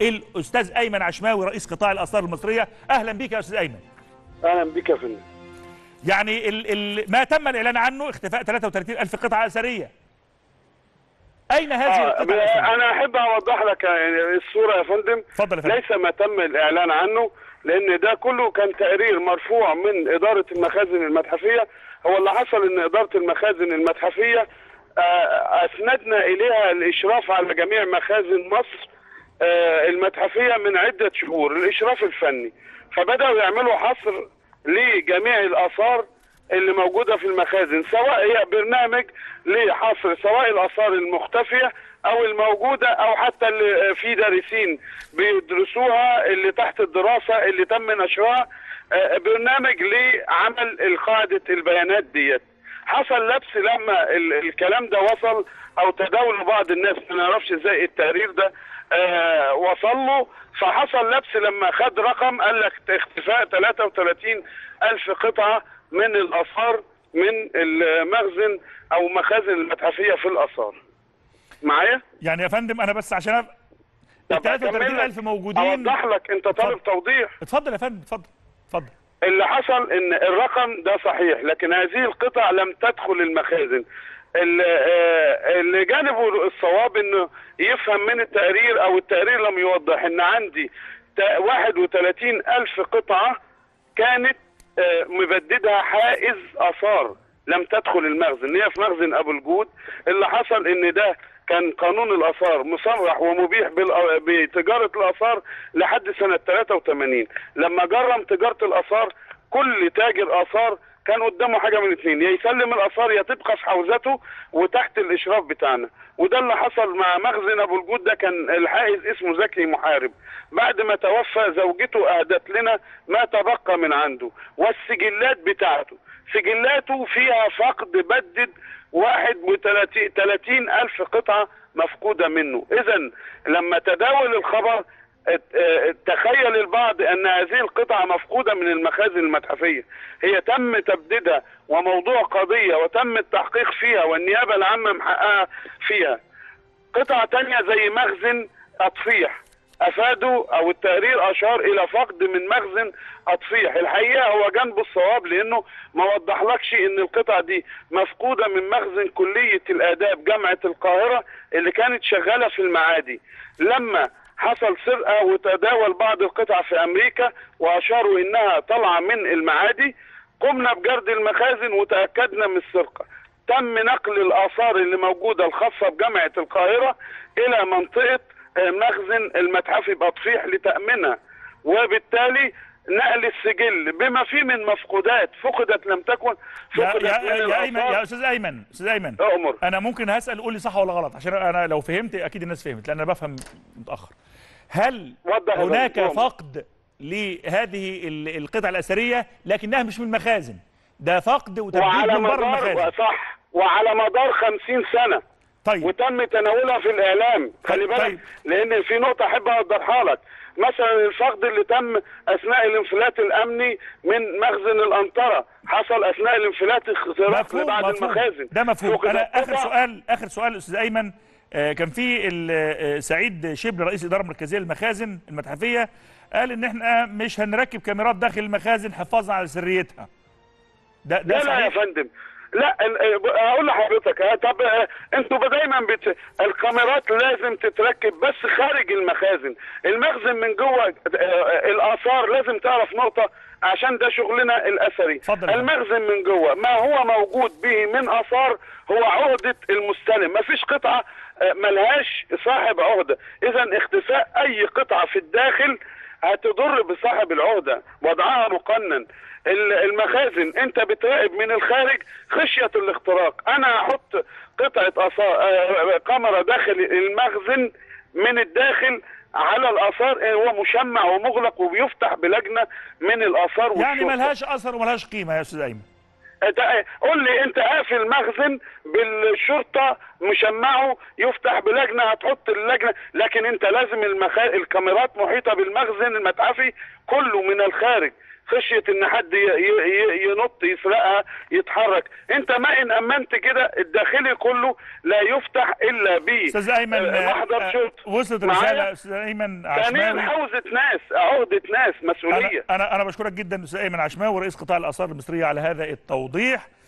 الاستاذ ايمن عشماوي رئيس قطاع الاثار المصريه اهلا بك يا استاذ ايمن اهلا بك يا فندم يعني ال ال ما تم الاعلان عنه اختفاء 33 الف قطعه اثريه اين هذه آه القطعه الأثرية؟ انا احب اوضح لك يعني الصوره يا فندم اتفضل يا فندم. ليس ما تم الاعلان عنه لان ده كله كان تقرير مرفوع من اداره المخازن المتحفيه هو اللي حصل ان اداره المخازن المتحفيه آه، اسندنا اليها الاشراف على جميع مخازن مصر آه، المتحفيه من عده شهور الاشراف الفني فبداوا يعملوا حصر لجميع الاثار اللي موجوده في المخازن سواء هي برنامج لحصر سواء الاثار المختفيه او الموجوده او حتى اللي في دارسين بيدرسوها اللي تحت الدراسه اللي تم نشرها آه، برنامج لعمل قاعده البيانات ديت حصل لبس لما ال- الكلام ده وصل او تداول بعض الناس ما نعرفش ازاي التقرير ده آه وصل له فحصل لبس لما خد رقم قال لك اختفاء 33 الف قطعه من الاثار من المخزن او مخازن المتحفيه في الاثار معايا؟ يعني يا فندم انا بس عشان أف... ال طب أكمل 33 لك. الف موجودين اوضح لك انت طالب اتفضل. توضيح اتفضل يا فندم اتفضل اتفضل اللي حصل ان الرقم ده صحيح لكن هذه القطع لم تدخل المخازن ال- آه، اللي جانبه الصواب انه يفهم من التقرير او التقرير لم يوضح ان عندي تا- 31 الف قطعة كانت آه، مبددها حائز اثار لم تدخل المخزن هي في مخزن ابو الجود اللي حصل ان ده كان قانون الاثار مصرح ومبيح بالأ- بتجاره الاثار لحد سنه 83 لما جرم تجاره الاثار كل تاجر اثار كان قدامه حاجه من الاثنين يا يسلم الاثار يا تبقى في حوزته وتحت الاشراف بتاعنا وده اللي حصل مع مخزن ابو الجود ده كان الحائز اسمه زكي محارب بعد ما توفى زوجته اهدت لنا ما تبقى من عنده والسجلات بتاعته سجلاته فيها فقد بدد 31 ألف قطعة مفقودة منه إذا لما تداول الخبر ات- اه، تخيل البعض أن هذه القطعة مفقودة من المخازن المتحفية هي تم تبديدها وموضوع قضية وتم التحقيق فيها والنيابة العامة محققة فيها قطعة تانية زي مخزن أطفيح أفادوا أو التقرير أشار إلى فقد من مخزن أطفيح الحقيقة هو جنب الصواب لأنه ما وضحلكش إن القطعة دي مفقودة من مخزن كلية الآداب جامعة القاهرة اللي كانت شغالة في المعادي لما حصل سرقة وتداول بعض القطع في أمريكا وأشاروا إنها طالعة من المعادي قمنا بجرد المخازن وتأكدنا من السرقة تم نقل الآثار اللي موجودة الخاصة بجامعة القاهرة إلى منطقة آه، مخزن المتحفي بأطفيح لتأمينها وبالتالي نقل السجل بما فيه من مفقودات فقدت لم تكن يا فقدت يا, من يا ايمن الآثار يا استاذ ايمن استاذ ايمن أؤمر انا ممكن هسال قول لي صح ولا غلط عشان انا لو فهمت اكيد الناس فهمت لان انا بفهم متاخر هل وضح يا هناك فندم. فقد لهذه ال- القطع الاثريه لكنها مش من المخازن ده فقد وتبديل وعلى من بره مدار المخازن صح وعلى مدار خمسين سنة طيب وتم تناولها في الاعلام خلي طيب، بالك طيب. لان في نقطه احب اوضحها لك مثلا الفقد اللي تم اثناء الانفلات الامني من مخزن الانطره حصل اثناء الانفلات اختراق مفهوم لبعض مفهوم المخازن ده مفهوم فقدت انا اخر قطع. سؤال اخر سؤال استاذ ايمن آه، كان في ال- آه، سعيد شبل رئيس الاداره المركزيه للمخازن المتحفيه قال ان احنا مش هنركب كاميرات داخل المخازن حفاظا على سريتها ده ده لا لا يا صحيح فندم لا ال- ال- هقول لحضرتك ها، طب آه، انتوا دايما بت... الكاميرات لازم تتركب بس خارج المخازن المخزن من جوه آه، الاثار لازم تعرف نقطه عشان ده شغلنا الاثري اتفضل يا فندم. المخزن من جوه ما هو موجود به من اثار هو عهده المستلم ما فيش قطعه آه، ملهاش صاحب عهده اذا اختفاء اي قطعه في الداخل هتضر بصاحب العهده وضعها مقنن ال- المخازن انت بتراقب من الخارج خشيه الاختراق انا هحط قطعه أثار آه، كاميرا داخل المخزن من الداخل على الاثار آه، هو مشمع ومغلق وبيفتح بلجنه من الاثار يعني والشرطة. ملهاش اثر وملهاش قيمه يا استاذ ايمن أنت- قول لي انت قافل مخزن بالشرطه مشمعه يفتح بلجنه هتحط اللجنه لكن انت لازم المخا... الكاميرات محيطه بالمخزن المتحفي كله من الخارج خشيه ان حد ي- ي- ي- ينط يسرقها يتحرك انت ما ان امنت كده الداخلي كله لا يفتح الا ب استاذ ايمن آه، آه، محضر آه، شرطه وصلت معايا؟ رساله استاذ ايمن ثانيا عشماوي حوزه ناس عهده ناس انا مسؤوليه انا انا بشكرك جدا استاذ ايمن عشماوي رئيس قطاع الاثار المصريه على هذا التوضيح